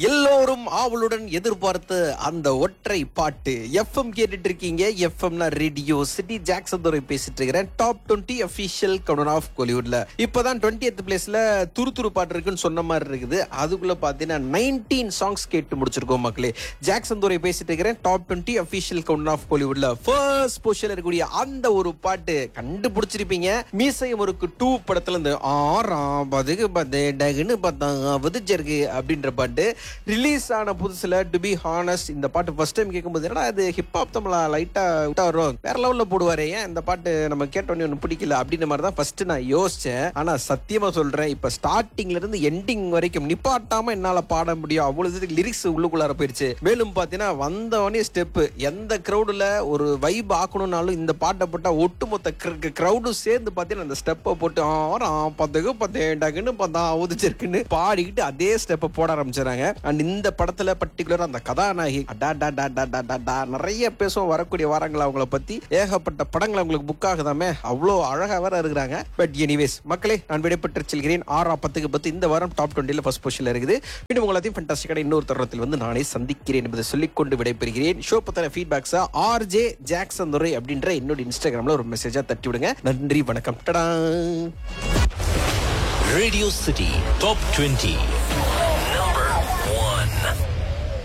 எல்லோரும் ஆவலுடன் எதிர்பார்த்த அந்த ஒற்றை பாட்டு எஃப்எம் கேட்டுட்டு இருக்கீங்க எஃப்எம்னா ரேடியோ சிட்டி ஜாக்சன் துறை பேசிட்டு இருக்கிறேன் top twenty official count of கோலிவுட்ல இப்பதான் டுவெண்ட்டி எத் பிளேஸ்ல துரு துரு பாட்டு இருக்குன்னு சொன்ன மாதிரி இருக்குது அதுக்குள்ள பாத்தீங்கன்னா நைன்டீன் சாங்ஸ் கேட்டு முடிச்சிருக்கோம் மக்களே ஜாக்சன் துறை பேசிட்டு இருக்கிறேன் top twenty official count of கோலிவுட்ல ஃபர்ஸ்ட் பொசிஷன்ல இருக்கக்கூடிய அந்த ஒரு பாட்டு கண்டுபிடிச்சிருப்பீங்க மீசை முறுக்கு டூ படத்துல இருந்து ஆறாம் பதுகு பத்து டகுன்னு பார்த்தா விதிச்சிருக்கு அப்படின்ற பாட்டு ரிலீஸ் ஆன புதுசுல டு பி ஹானஸ்ட் இந்த பாட்டு ஃபர்ஸ்ட் டைம் கேட்கும்போது என்னடா இது ஹிப்ஹாப் தமிழா லைட்டா விட்டா வரும் வேற லெவல்ல போடுவாரே ஏன் இந்த பாட்டு நம்ம கேட்டோன்னே ஒன்றும் பிடிக்கல அப்படின்ற மாதிரி தான் ஃபர்ஸ்ட் நான் யோசிச்சேன் ஆனா சத்தியமா சொல்றேன் இப்ப ஸ்டார்டிங்ல இருந்து எண்டிங் வரைக்கும் நிப்பாட்டாம என்னால பாட முடியும் அவ்வளவு லிரிக்ஸ் உள்ளுக்குள்ளார போயிருச்சு மேலும் பாத்தீங்கன்னா வந்தவனே ஸ்டெப் எந்த கிரௌடுல ஒரு வைப் ஆக்கணும்னாலும் இந்த பாட்டை போட்டா ஒட்டுமொத்த கிரௌடும் சேர்ந்து பாத்தீங்கன்னா அந்த ஸ்டெப்பை போட்டு ஆறாம் பத்துக்கு பத்தேண்டாக்குன்னு பார்த்தா உதிச்சிருக்குன்னு பாடிக்கிட்டு அதே ஸ்டெப்பை போட ஆரம்பிச்சிடறாங்க அண்ட் இந்த படத்துல பர்டிகுலர் அந்த கதாநாயகி அடா டா டா டா டா டா டா நிறைய பேசுவோம் வரக்கூடிய வாரங்கள் அவங்கள பத்தி ஏகப்பட்ட படங்கள் அவங்களுக்கு புக் ஆகுதாமே அவ்வளோ அழகா வேற இருக்கிறாங்க பட் எனிவேஸ் மக்களே நான் விடைபெற்று செல்கிறேன் ஆறா பத்துக்கு பத்து இந்த வாரம் டாப் டுவெண்ட்டில ஃபர்ஸ்ட் பொசிஷன்ல இருக்குது மீண்டும் உங்களையும் ஃபண்டாஸ்டிக்கான இன்னொரு தருணத்தில் வந்து நானே சந்திக்கிறேன் என்பதை சொல்லிக்கொண்டு விடைபெறுகிறேன் ஷோ பத்தின ஃபீட்பேக்ஸா ஆர் ஜே ஜாக்சன் துரை அப்படின்ற என்னோட இன்ஸ்டாகிராம்ல ஒரு மெசேஜா தட்டி விடுங்க நன்றி வணக்கம் டடா Radio City Top 20